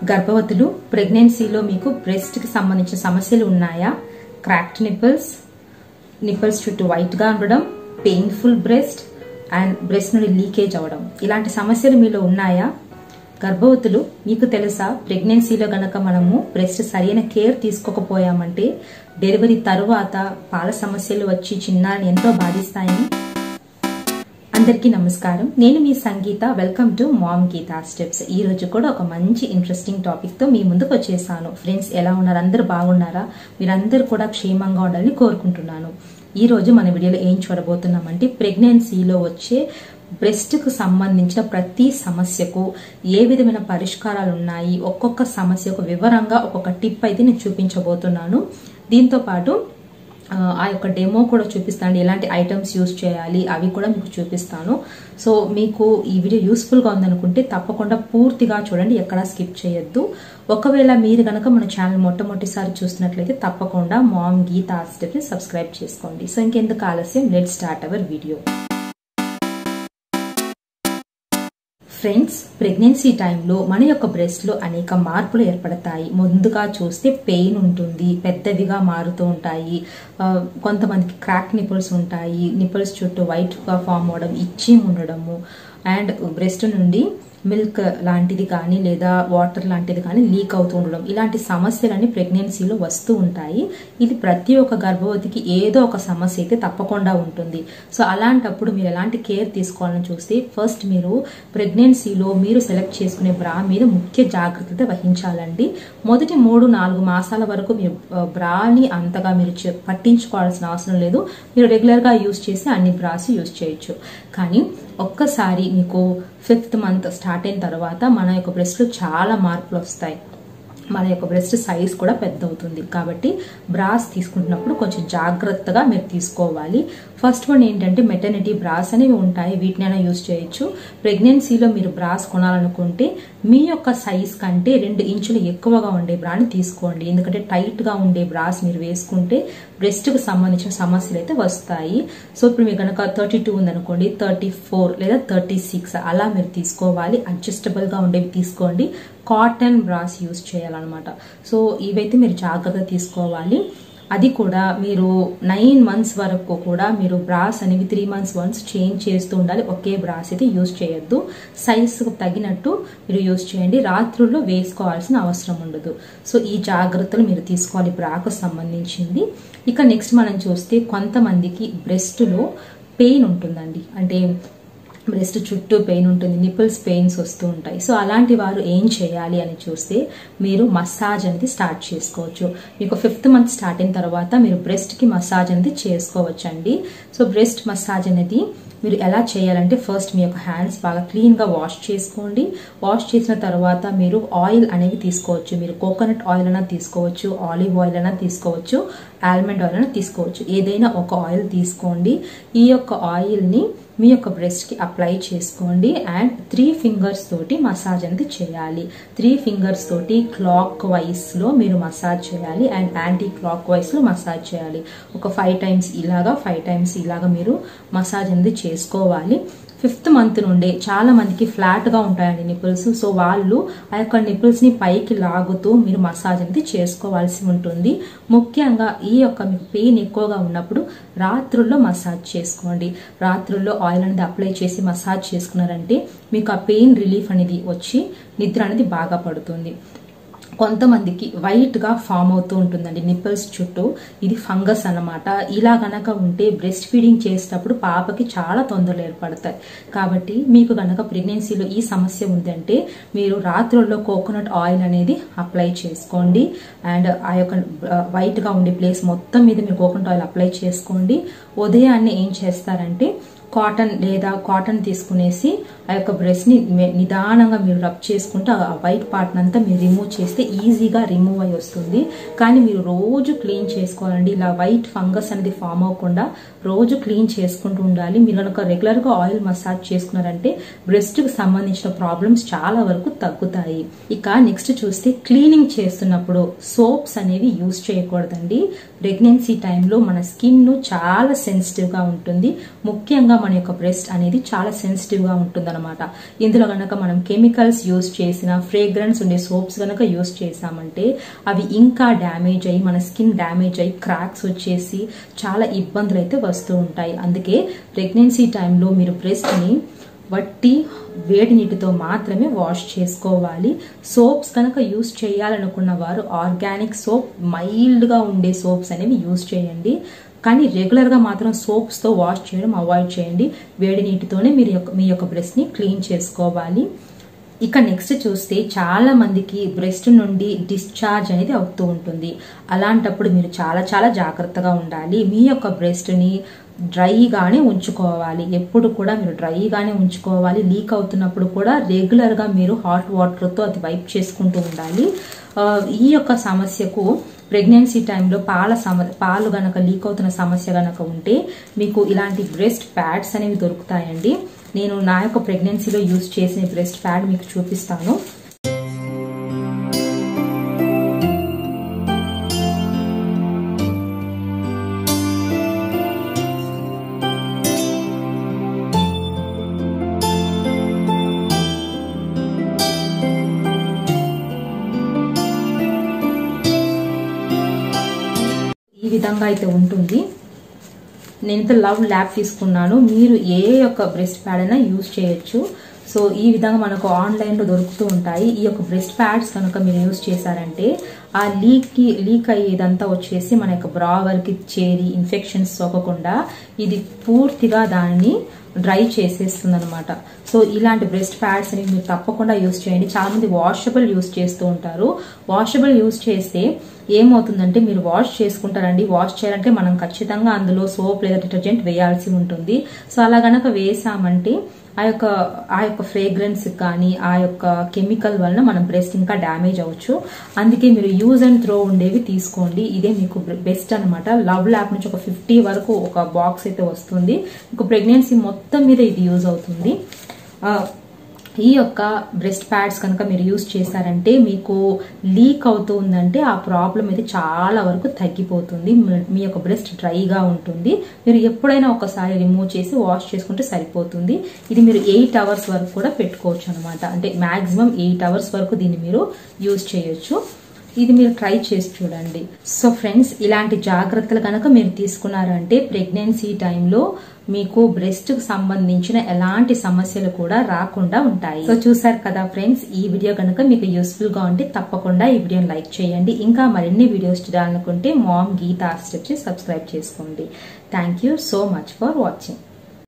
గర్భవతులు ప్రెగ్నెన్సీలో మీకు బ్రెస్ట్ కి సంబంధించిన సమస్యలు ఉన్నాయా క్రాక్డ్ నిప్పుల్స్ నిప్పుల్స్ చుట్టూ వైట్ గా ఉండడం పెయిన్ఫుల్ బ్రెస్ట్ అండ్ బ్రెస్ట్ నుండి లీకేజ్ అవడం ఇలాంటి సమస్యలు మీలో ఉన్నాయా గర్భవతులు మీకు తెలుసా ప్రెగ్నెన్సీలో గనక మనము బ్రెస్ట్ సరైన కేర్ తీసుకోకపోయామంటే డెలివరీ తరువాత పాల సమస్యలు వచ్చి చిన్నారిని ఎంతో బాధిస్తాయని అందరికీ నమస్కారం నేను మీ Sangeetha welcome to mom Geetha steps ఈ రోజు కూడా ఒక మంచి ఇంట్రెస్టింగ్ టాపిక్ తో మీ ముందుకు వచ్చేసాను ఫ్రెండ్స్ ఎలా ఉన్నారు అందరు బాగున్నారా మీరందరూ కూడా క్షేమంగా ఉండాలని కోరుకుంటున్నాను ఈ రోజు మన వీడియోలో ఏం చూడబోతున్నామంటే ప్రెగ్నెన్సీలో వచ్చే బ్రెస్ట్ కు సంబంధించిన ప్రతి సమస్యకు ఏ విధమైన పరిష్కారాలు ఉన్నాయి ఒక్కొక్క సమస్యకు వివరంగా ఒక్కొక్క టిప్ అయితే నేను చూపించబోతున్నాను దీంతో పాటు ఆ యొక్క డెమో కూడా చూపిస్తాను ఎలాంటి ఐటమ్స్ యూస్ చేయాలి అవి కూడా మీకు చూపిస్తాను సో మీకు ఈ వీడియో యూస్ఫుల్గా ఉందనుకుంటే తప్పకుండా పూర్తిగా చూడండి ఎక్కడా స్కిప్ చేయొద్దు ఒకవేళ మీరు కనుక మన ఛానల్ మొట్టమొదటిసారి చూస్తున్నట్లయితే తప్పకుండా మామ్ గీతా స్టెప్ని సబ్స్క్రైబ్ చేసుకోండి సో ఇంకెందుకు ఆలస్యం let start our video friends pregnancy టైంలో మన యొక్క బ్రెస్ట్లో అనేక మార్పులు ఏర్పడతాయి ముందుగా చూస్తే పెయిన్ ఉంటుంది పెద్దవిగా మారుతూ ఉంటాయి కొంతమందికి క్రాక్ నిపుల్స్ ఉంటాయి నిపుల్స్ చుట్టూ వైట్గా ఫామ్ అవడం ఇచ్చింగ్ ఉండడము అండ్ బ్రెస్ట్ నుండి మిల్క్ లాంటిది కానీ లేదా వాటర్ లాంటిది కానీ లీక్ అవుతూ ఉండడం ఇలాంటి సమస్యలన్నీ ప్రెగ్నెన్సీలో వస్తూ ఉంటాయి ఇది ప్రతి ఒక్క గర్భవతికి ఏదో ఒక సమస్య అయితే తప్పకుండా ఉంటుంది సో అలాంటప్పుడు మీరు ఎలాంటి కేర్ తీసుకోవాలని చూస్తే ఫస్ట్ మీరు ప్రెగ్నెన్సీలో మీరు సెలెక్ట్ చేసుకునే బ్రా మీద ముఖ్య జాగ్రత్త వహించాలండి మొదటి మూడు నాలుగు మాసాల వరకు మీరు బ్రాని అంతగా మీరు పట్టించుకోవాల్సిన అవసరం లేదు మీరు రెగ్యులర్గా యూజ్ చేసి అన్ని బ్రాస్ యూజ్ చేయొచ్చు కానీ ఒక్కసారి మీకు ఫిఫ్త్ మంత్ స్టార్ట్ అయిన తర్వాత మన యొక్క బ్రెస్ట్లో చాలా మార్పులు వస్తాయి మన యొక్క బ్రెస్ట్ సైజ్ కూడా పెద్ద అవుతుంది కాబట్టి బ్రాస్ తీసుకుంటున్నప్పుడు కొంచెం జాగ్రత్తగా మీరు తీసుకోవాలి ఫస్ట్ వన్ ఏంటంటే మెటర్నిటీ బ్రాస్ అనేవి ఉంటాయి వీటినైనా యూజ్ చేయొచ్చు ప్రెగ్నెన్సీలో మీరు బ్రాస్ కొనాలనుకుంటే మీ యొక్క సైజ్ కంటే రెండు ఇంచులు ఎక్కువగా ఉండే బ్రాని తీసుకోండి ఎందుకంటే టైట్గా ఉండే బ్రాస్ మీరు వేసుకుంటే బ్రెస్ట్కి సంబంధించిన సమస్యలు అయితే వస్తాయి సో ఇప్పుడు మీకు కనుక థర్టీ టూ ఉందనుకోండి థర్టీ ఫోర్ లేదా థర్టీ సిక్స్ అలా మీరు తీసుకోవాలి అడ్జస్టబుల్గా ఉండేవి తీసుకోండి కాటన్ బ్రాస్ యూస్ చేయాలన్నమాట సో ఇవైతే మీరు జాగ్రత్త తీసుకోవాలి అది కూడా మీరు నైన్ మంత్స్ వరకు కూడా మీరు బ్రాస్ అనేవి త్రీ మంత్స్ వన్స్ చేంజ్ చేస్తూ ఉండాలి ఒకే బ్రాస్ అయితే యూజ్ చేయొద్దు సైజుకు తగినట్టు మీరు యూజ్ చేయండి రాత్రుల్లో వేసుకోవాల్సిన అవసరం ఉండదు సో ఈ జాగ్రత్తలు మీరు తీసుకోవాలి బ్రాకు సంబంధించింది ఇక నెక్స్ట్ మనం చూస్తే కొంతమందికి బ్రెస్ట్లో పెయిన్ ఉంటుందండి అంటే బ్రెస్ట్ చుట్టూ పెయిన్ ఉంటుంది నిపుల్స్ పెయిన్స్ వస్తూ ఉంటాయి సో అలాంటి వారు ఏం చేయాలి అని చూస్తే మీరు మసాజ్ అనేది స్టార్ట్ చేసుకోవచ్చు మీకు ఫిఫ్త్ మంత్ స్టార్ట్ అయిన తర్వాత మీరు బ్రెస్ట్కి మసాజ్ అనేది చేసుకోవచ్చు అండి సో బ్రెస్ట్ మసాజ్ అనేది మీరు ఎలా చేయాలంటే ఫస్ట్ మీ యొక్క హ్యాండ్స్ బాగా క్లీన్గా వాష్ చేసుకోండి వాష్ చేసిన తర్వాత మీరు ఆయిల్ అనేవి తీసుకోవచ్చు మీరు కోకోనట్ ఆయిల్ అయినా తీసుకోవచ్చు ఆలివ్ ఆయిల్ అయినా తీసుకోవచ్చు ఆల్మండ్ ఆయిల్ అయినా తీసుకోవచ్చు ఏదైనా ఒక ఆయిల్ తీసుకోండి ఈ యొక్క ఆయిల్ని మీ యొక్క బ్రెస్ట్కి అప్లై చేసుకోండి అండ్ త్రీ ఫింగర్స్ తోటి మసాజ్ అనేది చేయాలి త్రీ ఫింగర్స్ తోటి క్లాక్ వైస్లో మీరు మసాజ్ చేయాలి అండ్ యాంటీ క్లాక్ వైస్లో మసాజ్ చేయాలి ఒక ఫైవ్ టైమ్స్ ఇలాగా ఫైవ్ టైమ్స్ ఇలాగా మీరు మసాజ్ అనేది చేసుకోవాలి ఫిఫ్త్ మంత్ నుండే చాలా మందికి ఫ్లాట్ గా ఉంటాయండి నిపుల్స్ సో వాళ్ళు ఆ యొక్క నిపుల్స్ ని పైకి లాగుతూ మీరు మసాజ్ అనేది చేసుకోవాల్సి ఉంటుంది ముఖ్యంగా ఈ యొక్క మీకు పెయిన్ ఎక్కువగా ఉన్నప్పుడు రాత్రుల్లో మసాజ్ చేసుకోండి రాత్రుల్లో ఆయిల్ అనేది అప్లై చేసి మసాజ్ చేసుకున్నారంటే మీకు ఆ పెయిన్ రిలీఫ్ అనేది వచ్చి నిద్ర అనేది బాగా పడుతుంది కొంతమందికి వైట్గా ఫామ్ అవుతూ ఉంటుందండి నిప్పల్స్ చుట్టూ ఇది ఫంగస్ అనమాట ఇలా గనక ఉంటే బ్రెస్ట్ ఫీడింగ్ చేసేటప్పుడు పాపకి చాలా తొందరలు ఏర్పడతాయి కాబట్టి మీకు గనక ప్రెగ్నెన్సీలో ఈ సమస్య ఉందంటే మీరు రాత్రుల్లో కోకోనట్ ఆయిల్ అనేది అప్లై చేసుకోండి అండ్ ఆ యొక్క వైట్గా ఉండే ప్లేస్ మొత్తం మీద మీరు కోకోనట్ ఆయిల్ అప్లై చేసుకోండి ఉదయాన్నే ఏం చేస్తారంటే కాటన్ లేదా కాటన్ తీసుకునేసి ఆ యొక్క బ్రెస్ట్ ని నిదానంగా మీరు రబ్ చేసుకుంటే ఆ వైట్ పార్ట్ అంతా మీరు రిమూవ్ చేస్తే ఈజీగా రిమూవ్ అయి వస్తుంది కానీ మీరు రోజు క్లీన్ చేసుకోవాలండి ఇలా వైట్ ఫంగస్ అనేది ఫామ్ అవ్వకుండా రోజు క్లీన్ చేసుకుంటూ ఉండాలి మీరు కనుక రెగ్యులర్ గా ఆయిల్ మసాజ్ చేసుకున్నారంటే బ్రెస్ట్ కి సంబంధించిన ప్రాబ్లమ్స్ చాలా వరకు తగ్గుతాయి ఇక నెక్స్ట్ చూస్తే క్లీనింగ్ చేస్తున్నప్పుడు సోప్స్ అనేవి యూజ్ చేయకూడదండి ప్రెగ్నెన్సీ టైంలో మన స్కిన్ చాలా సెన్సిటివ్ గా ఉంటుంది ముఖ్యంగా ముఖ్యంగా మన యొక్క బ్రెస్ట్ అనేది చాలా సెన్సిటివ్ గా ఉంటుందన్నమాట ఇందులో గనక మనం కెమికల్స్ యూస్ చేసిన ఫ్రేగ్రెన్స్ ఉండే సోప్స్ గనక యూస్ చేసామంటే అవి ఇంకా డ్యామేజ్ అయ్యి మన స్కిన్ డ్యామేజ్ అయ్యి క్రాక్స్ వచ్చేసి చాలా ఇబ్బందులు అయితే వస్తూ ఉంటాయి అందుకే ప్రెగ్నెన్సీ టైంలో మీరు బ్రెస్ట్ ని వట్టి వేడి నీటితో మాత్రమే వాష్ చేసుకోవాలి సోప్స్ కనుక యూస్ చేయాలనుకున్న వారు ఆర్గానిక్ సోప్ మైల్డ్గా ఉండే సోప్స్ అనేవి యూస్ చేయండి కానీ రెగ్యులర్గా మాత్రం సోప్స్తో వాష్ చేయడం అవాయిడ్ చేయండి వేడి నీటితోనే మీరు యొక్క మీ యొక్క బ్రెస్ట్ని క్లీన్ చేసుకోవాలి ఇక నెక్స్ట్ చూస్తే చాలా మందికి బ్రెస్ట్ నుండి డిశ్చార్జ్ అనేది అవుతూ ఉంటుంది అలాంటప్పుడు మీరు చాలా చాలా జాగ్రత్తగా ఉండాలి మీ యొక్క బ్రెస్ట్ని డ్రైగానే ఉంచుకోవాలి ఎప్పుడు కూడా మీరు డ్రైగానే ఉంచుకోవాలి లీక్ అవుతున్నప్పుడు కూడా రెగ్యులర్గా మీరు హాట్ వాటర్తో అది వైప్ చేసుకుంటూ ఉండాలి ఈ యొక్క సమస్యకు ప్రెగ్నెన్సీ టైంలో పాల సమ పాలు గనక లీక్ అవుతున్న సమస్య గనక ఉంటే మీకు ఇలాంటి బ్రెస్ట్ ప్యాడ్స్ అనేవి దొరుకుతాయండి నేను నా యొక్క ప్రెగ్నెన్సీలో యూజ్ చేసిన బ్రెస్ట్ ప్యాడ్ మీకు చూపిస్తాను ఈ విధంగా అయితే ఉంటుంది నేనైతే లవ్ ల్యాబ్ తీసుకున్నాను మీరు ఏ యొక్క బ్రెస్ట్ ప్యాడ్ అయినా యూజ్ చేయొచ్చు సో ఈ విధంగా మనకు ఆన్లైన్లో దొరుకుతూ ఉంటాయి ఈ యొక్క బ్రెస్ట్ ప్యాడ్స్ కనుక మీరు యూజ్ చేశారంటే ఆ లీక్కి లీక్ అయ్యేదంతా వచ్చేసి మన యొక్క బ్రావర్కి చేరి ఇన్ఫెక్షన్స్ సోకకుండా ఇది పూర్తిగా దానిని డ్రై చేసేస్తుంది అనమాట సో ఇలాంటి బ్రెస్ట్ ప్యాడ్స్ అనేవి మీరు తప్పకుండా యూస్ చేయండి చాలా మంది వాషబుల్ యూస్ చేస్తూ ఉంటారు వాషబుల్ యూస్ చేస్తే ఏమవుతుందంటే మీరు వాష్ చేసుకుంటారండి వాష్ చేయాలంటే మనం ఖచ్చితంగా అందులో సోప్ లేదా డిటర్జెంట్ వేయాల్సి ఉంటుంది సో అలా గనక వేసామంటే ఆ యొక్క ఆ యొక్క ఫ్రేగ్రెన్స్ కానీ ఆ యొక్క కెమికల్ వలన మనం బ్రెస్ట్ ఇంకా డ్యామేజ్ అవ్వచ్చు అందుకే మీరు యూజ్ అండ్ త్రో ఉండేవి తీసుకోండి ఇదే మీకు బెస్ట్ అనమాట లవ్ ల్యాబ్ నుంచి ఒక ఫిఫ్టీ వరకు ఒక బాక్స్ అయితే వస్తుంది మీకు ప్రెగ్నెన్సీ మొత్తం మీద ఇది యూజ్ అవుతుంది ఈ యొక్క బ్రెస్ట్ ప్యాడ్స్ కనుక మీరు యూస్ చేశారంటే మీకు లీక్ అవుతుందంటే ఆ ప్రాబ్లం అయితే చాలా వరకు తగ్గిపోతుంది మీ యొక్క బ్రెస్ట్ డ్రైగా ఉంటుంది మీరు ఎప్పుడైనా ఒకసారి రిమూవ్ చేసి వాష్ చేసుకుంటే సరిపోతుంది ఇది మీరు ఎయిట్ అవర్స్ వరకు కూడా పెట్టుకోవచ్చు అనమాట అంటే మాక్సిమం ఎయిట్ అవర్స్ వరకు దీన్ని మీరు యూజ్ చేయొచ్చు ఇది మీరు ట్రై చేసి చూడండి సో ఫ్రెండ్స్ ఇలాంటి జాగ్రత్తలు కనుక మీరు తీసుకున్నారంటే ప్రెగ్నెన్సీ టైంలో మీకు బ్రెస్ట్ కు సంబంధించిన ఎలాంటి సమస్యలు కూడా రాకుండా ఉంటాయి సో చూసారు కదా ఫ్రెండ్స్ ఈ వీడియో కనుక మీకు యూస్ఫుల్ గా ఉంటే తప్పకుండా ఈ వీడియోని లైక్ చేయండి ఇంకా మరిన్ని వీడియోస్ చూడాలనుకుంటే మామ్ గీతా స్టెప్స్ సబ్స్క్రైబ్ చేసుకోండి thank you so much for watching